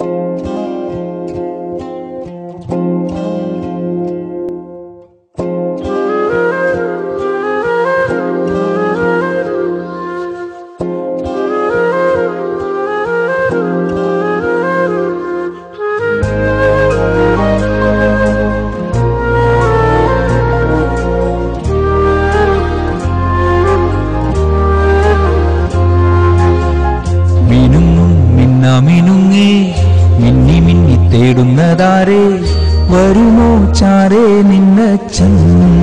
മിനുങ്ങും മിന്ന മിനുങ്ങേ മിന്നി മിന്നി തേടുന്നതാരേ വരുമോ ചാരേ നിന്നച്ചൻ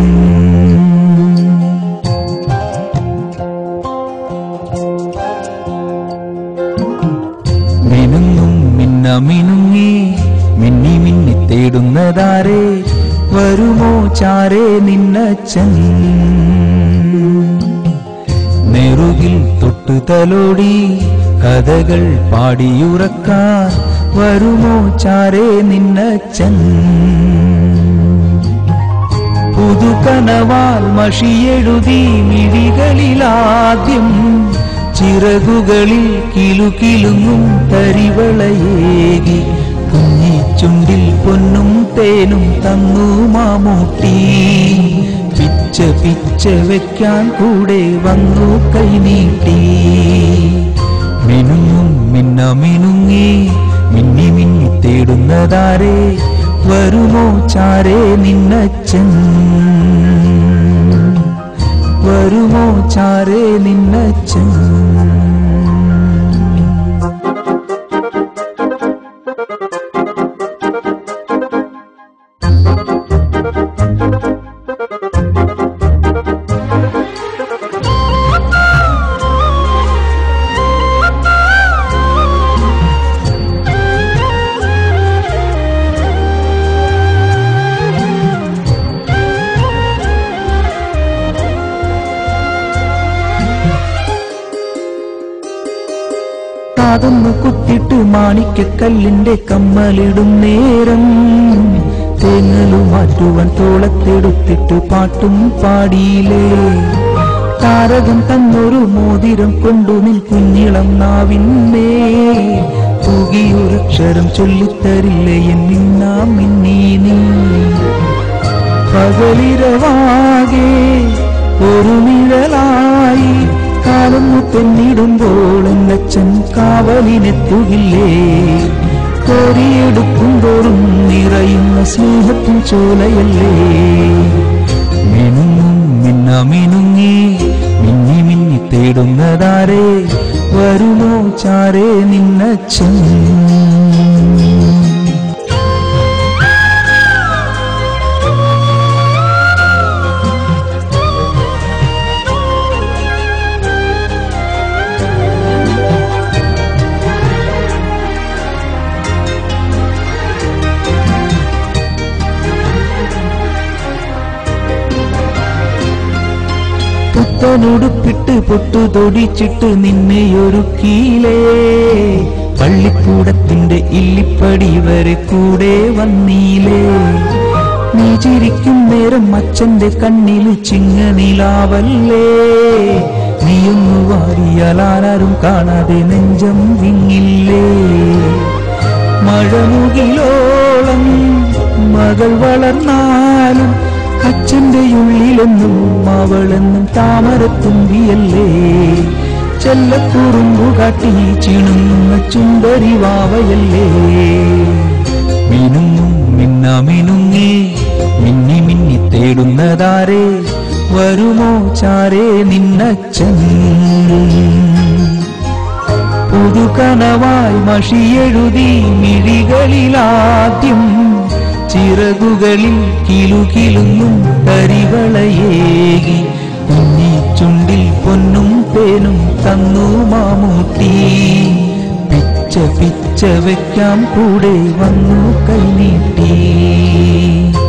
മിനുങ്ങും മിന്ന മിനുങ്ങേ മിന്നി മിന്നി തേടുന്നതാരേ വരുമോ ചാരേ നിന്നച്ചൻ നെറുകിൽ തൊട്ടു തലോടി കഥകൾ പാടിയുറക്കാൻ വരുമോ ചാരേ നിന്നച്ചൻ പുതുകനവാൽ മഷിയെഴുതി മിഴികളിലാദ്യം ചിറകുകളിൽ കിലുകിലുങ്ങും തരിവളയേകി കുഞ്ഞിച്ചുണ്ടിൽ പൊന്നും തേനും തന്നു മാമൂട്ടി പിച്ച പിച്ച വെക്കാൻ കൂടെ വന്നു കൈനീട്ടി മിനുങ്ങും മിന്ന മിനുങ്ങി മിന്നി മിന്നി തേടുന്നതാരേ വരുമോ ചാരേ നിന്നച്ചൻ വരുമോ ചാരേ നിന്നച്ചൻ കാതൊന്നു കുത്തിട്ട് മാണിക്കക്കല്ലിന്റെ കമ്മലിടും നേരം തേങ്ങലു മാറ്റുവാൻ തോളത്തെടുത്തിട്ട് പാട്ടും പാടിയില്ലേ താരകം തന്നൊരു മോതിരം കൊണ്ടു നിൽ കുഞ്ഞിളം നാവിന്നേ തൂകിയൊരക്ഷരം ചൊല്ലിത്തരില്ലേ എന്നിന്നാ മിന്നീ നീ പകലിരവാകെ ഒരു നിഴലായി കാലൊന്നു തെന്നിടുമ്പോൾ എന്നച്ചൻ കാവലിനെത്തുകില്ലേ കോരിയെടുക്കും തോറും നിറയുന്ന സ്നേഹത്തിൻ ചോലയല്ലേ മിനുങ്ങും മിന്ന മിനുങ്ങി മിന്നി മിന്നി തേടുന്നതാരേ വരുമോ ചാരേ നിന്നച്ചൻ പുത്തനുടുപ്പിട്ട് പൊട്ടു തൊടിച്ചിട്ട് നിന്നെ ഒരുക്കീലേ പള്ളിക്കൂടത്തിന്റെ ഇല്ലിപ്പടി വരെ കൂടെ വന്നീലേ നീ ചിരിക്കും നേരം അച്ഛന്റെ കണ്ണിൽ ചിങ്ങനിലാവല്ലേ നീയൊന്നു വാരിയാൽ ആരാരും കാണാതെ നെഞ്ചം വിങ്ങില്ലേ മഴമുകിലോളം മകൾ വളർന്നാലും അച്ഛന്റെ ഉള്ളിലെന്നും അവളെന്നും താമരത്തുമ്പിയല്ലേ ചെല്ലക്കുറുമ്പു കാട്ടി ചിണുങ്ങുന്ന ചുണ്ടരി വാവയല്ലേ മിനുങ്ങും മിന്ന മിനുങ്ങി മിന്നി മിന്നി തേടുന്നതാരേ വരുമോ ചാരേ നിന്നച്ചൻ പുതുകനവായി മഷിയെഴുതി മിഴികളിലാദ്യം ചിറകുകളിൽ കിലുകിലുങ്ങും കരിവളയേകി കുഞ്ഞിച്ചുണ്ടിൽ പൊന്നും തേനും തന്നു മാമൂട്ടി പിച്ച പിച്ച വെക്കാം കൂടെ വന്നു കൈനീട്ടി